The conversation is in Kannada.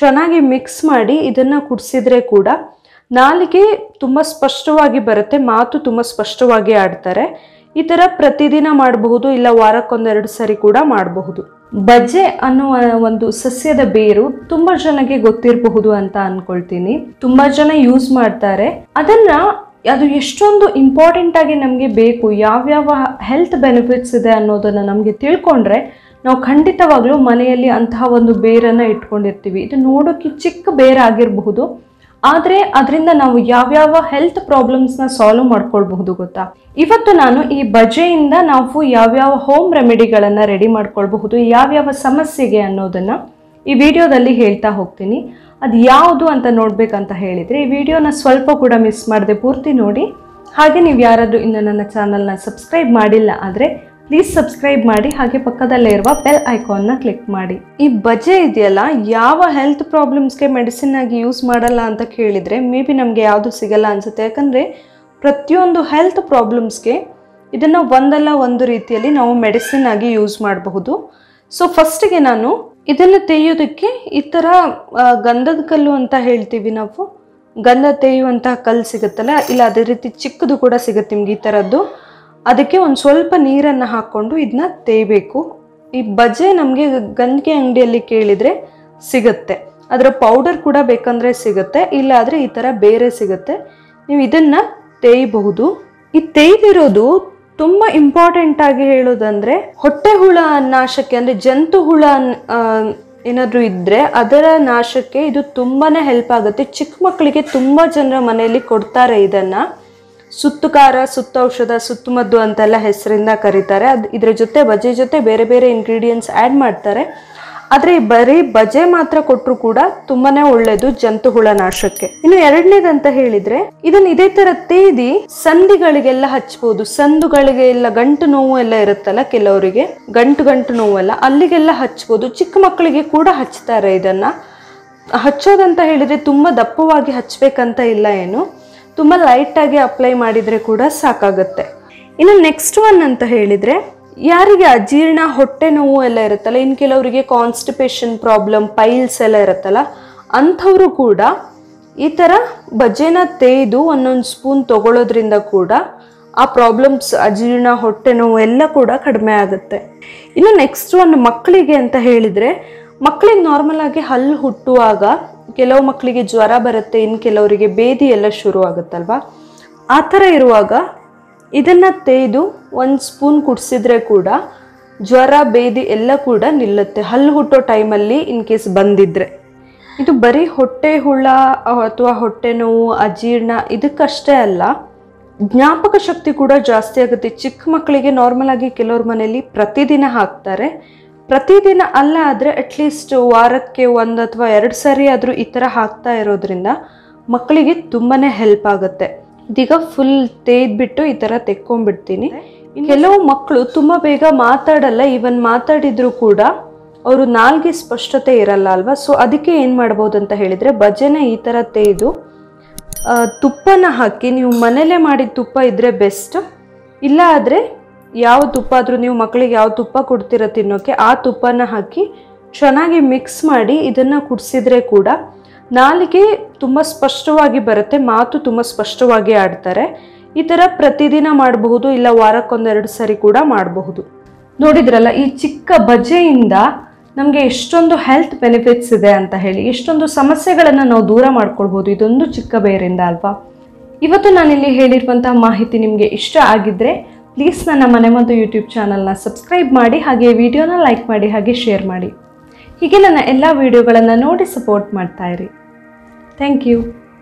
ಚೆನ್ನಾಗಿ ಮಿಕ್ಸ್ ಮಾಡಿ ಇದನ್ನು ಕುಡಿಸಿದ್ರೆ ಕೂಡ ನಾಲಿಗೆ ತುಂಬ ಸ್ಪಷ್ಟವಾಗಿ ಬರುತ್ತೆ ಮಾತು ತುಂಬ ಸ್ಪಷ್ಟವಾಗಿ ಆಡ್ತಾರೆ ಈ ಥರ ಪ್ರತಿದಿನ ಮಾಡಬಹುದು ಇಲ್ಲ ವಾರಕ್ಕೊಂದೆರಡು ಸರಿ ಕೂಡ ಮಾಡಬಹುದು ಬಜೆ ಅನ್ನುವ ಒಂದು ಸಸ್ಯದ ಬೇರು ತುಂಬಾ ಜನಕ್ಕೆ ಗೊತ್ತಿರಬಹುದು ಅಂತ ಅನ್ಕೊಳ್ತೀನಿ ತುಂಬಾ ಜನ ಯೂಸ್ ಮಾಡ್ತಾರೆ ಅದನ್ನ ಅದು ಎಷ್ಟೊಂದು ಇಂಪಾರ್ಟೆಂಟ್ ಆಗಿ ನಮಗೆ ಬೇಕು ಯಾವ್ಯಾವ ಹೆಲ್ತ್ ಬೆನಿಫಿಟ್ಸ್ ಇದೆ ಅನ್ನೋದನ್ನ ನಮಗೆ ತಿಳ್ಕೊಂಡ್ರೆ ನಾವು ಖಂಡಿತವಾಗ್ಲೂ ಮನೆಯಲ್ಲಿ ಅಂತಹ ಒಂದು ಬೇರನ್ನ ಇಟ್ಕೊಂಡಿರ್ತೀವಿ ಇದು ನೋಡೋಕೆ ಚಿಕ್ಕ ಬೇರಾಗಿರಬಹುದು ಆದರೆ ಅದರಿಂದ ನಾವು ಯಾವ್ಯಾವ ಹೆಲ್ತ್ ಪ್ರಾಬ್ಲಮ್ಸ್ನ ಸಾಲ್ವ್ ಮಾಡ್ಕೊಳ್ಬಹುದು ಗೊತ್ತಾ ಇವತ್ತು ನಾನು ಈ ಬಜೆಯಿಂದ ನಾವು ಯಾವ್ಯಾವ ಹೋಮ್ ರೆಮಿಡಿಗಳನ್ನು ರೆಡಿ ಮಾಡ್ಕೊಳ್ಬಹುದು ಯಾವ್ಯಾವ ಸಮಸ್ಯೆಗೆ ಅನ್ನೋದನ್ನು ಈ ವಿಡಿಯೋದಲ್ಲಿ ಹೇಳ್ತಾ ಹೋಗ್ತೀನಿ ಅದು ಯಾವುದು ಅಂತ ನೋಡ್ಬೇಕಂತ ಹೇಳಿದರೆ ಈ ವಿಡಿಯೋನ ಸ್ವಲ್ಪ ಕೂಡ ಮಿಸ್ ಮಾಡದೆ ಪೂರ್ತಿ ನೋಡಿ ಹಾಗೆ ನೀವು ಯಾರಾದರೂ ಇನ್ನು ನನ್ನ ಚಾನಲ್ನ ಸಬ್ಸ್ಕ್ರೈಬ್ ಮಾಡಿಲ್ಲ ಆದರೆ ಪ್ಲೀಸ್ ಸಬ್ಸ್ಕ್ರೈಬ್ ಮಾಡಿ ಹಾಗೆ ಪಕ್ಕದಲ್ಲೇ ಇರುವ ಬೆಲ್ ಐಕಾನ್ನ ಕ್ಲಿಕ್ ಮಾಡಿ ಈ ಬಜೆ ಇದೆಯಲ್ಲ ಯಾವ ಹೆಲ್ತ್ ಪ್ರಾಬ್ಲಮ್ಸ್ಗೆ ಮೆಡಿಸಿನ್ ಆಗಿ ಯೂಸ್ ಮಾಡಲ್ಲ ಅಂತ ಕೇಳಿದರೆ ಮೇ ಬಿ ನಮಗೆ ಯಾವುದು ಸಿಗಲ್ಲ ಅನ್ಸುತ್ತೆ ಯಾಕಂದರೆ ಪ್ರತಿಯೊಂದು ಹೆಲ್ತ್ ಪ್ರಾಬ್ಲಮ್ಸ್ಗೆ ಇದನ್ನು ಒಂದಲ್ಲ ಒಂದು ರೀತಿಯಲ್ಲಿ ನಾವು ಮೆಡಿಸಿನ್ ಆಗಿ ಯೂಸ್ ಮಾಡಬಹುದು ಸೊ ಫಸ್ಟಿಗೆ ನಾನು ಇದನ್ನು ತೆಗೆಯೋದಕ್ಕೆ ಈ ಥರ ಆ, ಗಂಧದ ಕಲ್ಲು ಅಂತ ಹೇಳ್ತೀವಿ ನಾವು ಗಂಧ ತೆಗೆಯುವಂತಹ ಕಲ್ಲು ಸಿಗುತ್ತಲ್ಲ ಇಲ್ಲ ಅದೇ ರೀತಿ ಚಿಕ್ಕದು ಕೂಡ ಸಿಗುತ್ತೆ ನಿಮ್ಗೆ ಈ ಥರದ್ದು ಅದಕ್ಕೆ ಒಂದು ಸ್ವಲ್ಪ ನೀರನ್ನು ಹಾಕ್ಕೊಂಡು ಇದನ್ನ ತೇಯಬೇಕು ಈ ಬಜೆ ನಮಗೆ ಗಂಧಿಗೆ ಅಂಗಡಿಯಲ್ಲಿ ಕೇಳಿದರೆ ಸಿಗುತ್ತೆ ಅದರ ಪೌಡರ್ ಕೂಡ ಬೇಕಂದ್ರೆ ಸಿಗುತ್ತೆ ಇಲ್ಲ ಆದರೆ ಈ ಥರ ಬೇರೆ ಸಿಗುತ್ತೆ ನೀವು ಇದನ್ನು ತೇಯಬಹುದು ಈ ತೇಯ್ದಿರೋದು ತುಂಬ ಇಂಪಾರ್ಟೆಂಟ್ ಆಗಿ ಹೇಳೋದಂದ್ರೆ ಹೊಟ್ಟೆ ಹುಳ ನಾಶಕ್ಕೆ ಅಂದರೆ ಜಂತು ಹುಳ ಆ, ಏನಾದರೂ ಇದ್ದರೆ ಅದರ ನಾಶಕ್ಕೆ ಇದು ತುಂಬಾನೇ ಹೆಲ್ಪ್ ಆಗುತ್ತೆ ಚಿಕ್ಕ ಮಕ್ಕಳಿಗೆ ತುಂಬ ಜನರ ಮನೆಯಲ್ಲಿ ಕೊಡ್ತಾರೆ ಇದನ್ನು ಸುತ್ತುಕಾರ ಸುತ್ತೌಷಧ ಸುತ್ತಮದ್ದು ಅಂತೆಲ್ಲ ಹೆಸರಿಂದ ಕರೀತಾರೆ ಅದು ಇದ್ರ ಜೊತೆ ಬಜೆ ಜೊತೆ ಬೇರೆ ಬೇರೆ ಇಂಗ್ರೀಡಿಯೆಂಟ್ಸ್ ಆ್ಯಡ್ ಮಾಡ್ತಾರೆ ಆದರೆ ಬರೀ ಬಜೆ ಮಾತ್ರ ಕೊಟ್ಟರು ಕೂಡ ತುಂಬಾನೇ ಒಳ್ಳೇದು ಜಂತು ಹುಳ ನಾಶಕ್ಕೆ ಇನ್ನು ಎರಡನೇದಂತ ಹೇಳಿದ್ರೆ ಇದನ್ನ ಇದೇ ತರ ತೇದಿ ಸಂಧಿಗಳಿಗೆಲ್ಲ ಹಚ್ಬೋದು ಸಂದುಗಳಿಗೆ ಎಲ್ಲ ಗಂಟು ನೋವು ಎಲ್ಲ ಇರುತ್ತಲ್ಲ ಕೆಲವರಿಗೆ ಗಂಟು ಗಂಟು ನೋವೆಲ್ಲ ಅಲ್ಲಿಗೆಲ್ಲ ಹಚ್ಬೋದು ಚಿಕ್ಕ ಮಕ್ಕಳಿಗೆ ಕೂಡ ಹಚ್ತಾರೆ ಇದನ್ನ ಹಚ್ಚೋದಂತ ಹೇಳಿದ್ರೆ ತುಂಬ ದಪ್ಪವಾಗಿ ಹಚ್ಚಬೇಕಂತ ಇಲ್ಲ ಏನು ತುಂಬ ಲೈಟಾಗಿ ಅಪ್ಲೈ ಮಾಡಿದರೆ ಕೂಡ ಸಾಕಾಗುತ್ತೆ ಇನ್ನು ನೆಕ್ಸ್ಟ್ ಒನ್ ಅಂತ ಹೇಳಿದರೆ ಯಾರಿಗೆ ಅಜೀರ್ಣ ಹೊಟ್ಟೆ ನೋವು ಎಲ್ಲ ಇರುತ್ತಲ್ಲ ಇನ್ನು ಕೆಲವರಿಗೆ ಕಾನ್ಸ್ಟಿಪೇಷನ್ ಪ್ರಾಬ್ಲಮ್ ಪೈಲ್ಸ್ ಎಲ್ಲ ಇರುತ್ತಲ್ಲ ಅಂಥವರು ಕೂಡ ಈ ಥರ ಬಜೆನ ತೇಯ್ದು ಒಂದೊಂದು ಸ್ಪೂನ್ ತಗೊಳ್ಳೋದ್ರಿಂದ ಕೂಡ ಆ ಪ್ರಾಬ್ಲಮ್ಸ್ ಅಜೀರ್ಣ ಹೊಟ್ಟೆ ನೋವು ಎಲ್ಲ ಕೂಡ ಕಡಿಮೆ ಆಗುತ್ತೆ ಇನ್ನು ನೆಕ್ಸ್ಟ್ ಒಂದು ಮಕ್ಕಳಿಗೆ ಅಂತ ಹೇಳಿದರೆ ಮಕ್ಕಳಿಗೆ ನಾರ್ಮಲ್ ಆಗಿ ಹಲ್ಲು ಹುಟ್ಟುವಾಗ ಕೆಲವು ಮಕ್ಕಳಿಗೆ ಜ್ವರ ಬರುತ್ತೆ ಇನ್ನು ಕೆಲವರಿಗೆ ಬೇದಿ ಎಲ್ಲ ಶುರು ಆಗುತ್ತಲ್ವಾ ಆ ಥರ ಇರುವಾಗ ಇದನ್ನು ತೇಯ್ದು ಒಂದು ಸ್ಪೂನ್ ಕುಡಿಸಿದ್ರೆ ಕೂಡ ಜ್ವರ ಬೇದಿ ಎಲ್ಲ ಕೂಡ ನಿಲ್ಲುತ್ತೆ ಹಲ್ಲು ಹುಟ್ಟೋ ಟೈಮಲ್ಲಿ ಇನ್ ಕೇಸ್ ಬಂದಿದ್ರೆ ಇದು ಬರೀ ಹೊಟ್ಟೆ ಹುಳ ಅಥವಾ ಹೊಟ್ಟೆ ನೋವು ಅಜೀರ್ಣ ಇದಕ್ಕಷ್ಟೇ ಅಲ್ಲ ಜ್ಞಾಪಕ ಶಕ್ತಿ ಕೂಡ ಜಾಸ್ತಿ ಆಗುತ್ತೆ ಚಿಕ್ಕ ಮಕ್ಕಳಿಗೆ ನಾರ್ಮಲ್ ಆಗಿ ಕೆಲವ್ರ ಮನೆಯಲ್ಲಿ ಪ್ರತಿದಿನ ಹಾಕ್ತಾರೆ ಪ್ರತಿದಿನ ಅಲ್ಲ ಆದರೆ ಅಟ್ಲೀಸ್ಟ್ ವಾರಕ್ಕೆ ಒಂದು ಅಥವಾ ಎರಡು ಸರಿ ಆದರೂ ಈ ಥರ ಹಾಕ್ತಾ ಇರೋದ್ರಿಂದ ಮಕ್ಕಳಿಗೆ ತುಂಬಾ ಹೆಲ್ಪ್ ಆಗುತ್ತೆ ಇದೀಗ ಫುಲ್ ತೇದ್ಬಿಟ್ಟು ಈ ಥರ ತೆಕ್ಕೊಂಡ್ಬಿಡ್ತೀನಿ ಕೆಲವು ಮಕ್ಕಳು ತುಂಬ ಬೇಗ ಮಾತಾಡಲ್ಲ ಇವನ್ ಮಾತಾಡಿದ್ರು ಕೂಡ ಅವರು ನಾಲ್ಗೆ ಸ್ಪಷ್ಟತೆ ಇರಲ್ಲ ಅಲ್ವಾ ಸೊ ಅದಕ್ಕೆ ಏನು ಮಾಡ್ಬೋದು ಅಂತ ಹೇಳಿದರೆ ಭಜನೆ ಈ ಥರ ತೇಯ್ದು ಆ, ತುಪ್ಪನ ಹಾಕಿ ನೀವು ಮನೇಲೇ ಮಾಡಿದ ತುಪ್ಪ ಇದ್ದರೆ ಬೆಸ್ಟ್ ಇಲ್ಲ ಆದರೆ ಯಾವ ತುಪ್ಪ ಆದರೂ ನೀವು ಮಕ್ಕಳಿಗೆ ಯಾವ ತುಪ್ಪ ಕೊಡ್ತೀರ ತಿನ್ನೋಕ್ಕೆ ಆ ತುಪ್ಪನ ಹಾಕಿ ಚೆನ್ನಾಗಿ ಮಿಕ್ಸ್ ಮಾಡಿ ಇದನ್ನು ಕುಡಿಸಿದ್ರೆ ಕೂಡ ನಾಲಿಗೆ ತುಂಬ ಸ್ಪಷ್ಟವಾಗಿ ಬರುತ್ತೆ ಮಾತು ತುಂಬ ಸ್ಪಷ್ಟವಾಗಿ ಆಡ್ತಾರೆ ಈ ಥರ ಪ್ರತಿದಿನ ಮಾಡಬಹುದು ಇಲ್ಲ ವಾರಕ್ಕೊಂದೆರಡು ಸರಿ ಕೂಡ ಮಾಡಬಹುದು ನೋಡಿದ್ರಲ್ಲ ಈ ಚಿಕ್ಕ ಬಜೆಯಿಂದ ನಮಗೆ ಎಷ್ಟೊಂದು ಹೆಲ್ತ್ ಬೆನಿಫಿಟ್ಸ್ ಇದೆ ಅಂತ ಹೇಳಿ ಎಷ್ಟೊಂದು ಸಮಸ್ಯೆಗಳನ್ನು ನಾವು ದೂರ ಮಾಡ್ಕೊಳ್ಬೋದು ಇದೊಂದು ಚಿಕ್ಕ ಬೇರಿಂದ ಅಲ್ವಾ ಇವತ್ತು ನಾನಿಲ್ಲಿ ಹೇಳಿರುವಂತಹ ಮಾಹಿತಿ ನಿಮಗೆ ಇಷ್ಟ ಆಗಿದ್ದರೆ ಪ್ಲೀಸ್ ನನ್ನ ಮನೆಮದ್ದು ಯೂಟ್ಯೂಬ್ ಚಾನಲ್ನ ಸಬ್ಸ್ಕ್ರೈಬ್ ಮಾಡಿ ಹಾಗೆ ವಿಡಿಯೋನ ಲೈಕ್ ಮಾಡಿ ಹಾಗೆ ಶೇರ್ ಮಾಡಿ ಹೀಗೆ ನನ್ನ ಎಲ್ಲ ವಿಡಿಯೋಗಳನ್ನು ನೋಡಿ ಸಪೋರ್ಟ್ ಮಾಡ್ತಾ ಇರಿ ಥ್ಯಾಂಕ್ ಯು